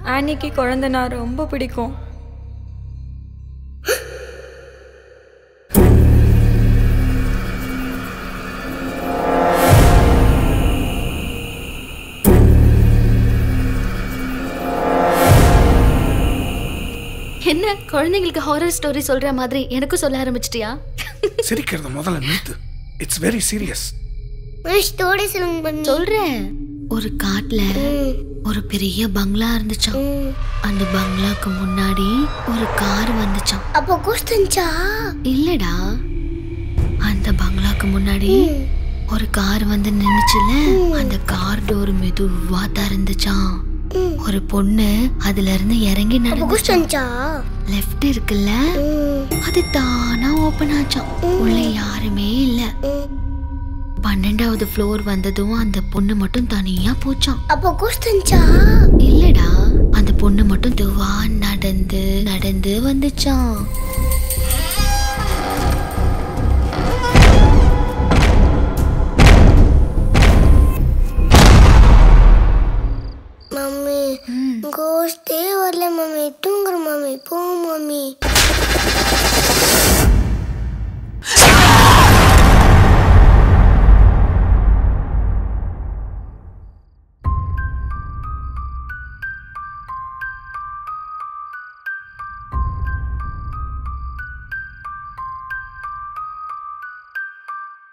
ஆனிக்கு குழந்தைனா ரொம்ப பிடிக்கும் என்ன குழந்தைங்களுக்கு ஹாரர் ஸ்டோரி சொல்ற மாதிரி எனக்கும் சொல்ல ஆரம்பிச்சிட்டியா சிரிக்கிறத முதல்ல நிறுத்து இட்ஸ் வெரி சீரியஸ் ஸ்டோரி சொல்லுங்க மம்மி சொல்றேன் ஒரு காட்டுல ஒரு பெரிய பங்களா இருந்துச்சாம் அந்த பங்களாக்கு முன்னாடி ஒரு கார் வந்துச்சாம் அப்போ கூஸ்தஞ்சா இல்லடா அந்த பங்களாக்கு முன்னாடி ஒரு கார் வந்து நின்னுச்சுல அந்த கார் டோர் மெதுவா திறந்துச்சாம் ஒரு பொண்ணு அதுல இருந்து இறங்கி அப்போ நடந்துச்சாம் கூஸ்தஞ்சா லெஃப்ட் இருக்குல்ல அது தானா ஓபன் ஆச்சாம் உள்ள யாருமே இல்ல பன்னெண்டாவது ஃப்ளோர் வந்ததும் அந்த பொண்ணு மட்டும் தனியா போச்சாம் அப்போ கூஸ்தஞ்சா இல்லடா அந்த பொண்ணு மட்டும் துவா நடந்து நடந்து வந்துச்சாம் மம்மி கோஸ்டே வரல மம்மி தூங்குற மம்மி போ மம்மி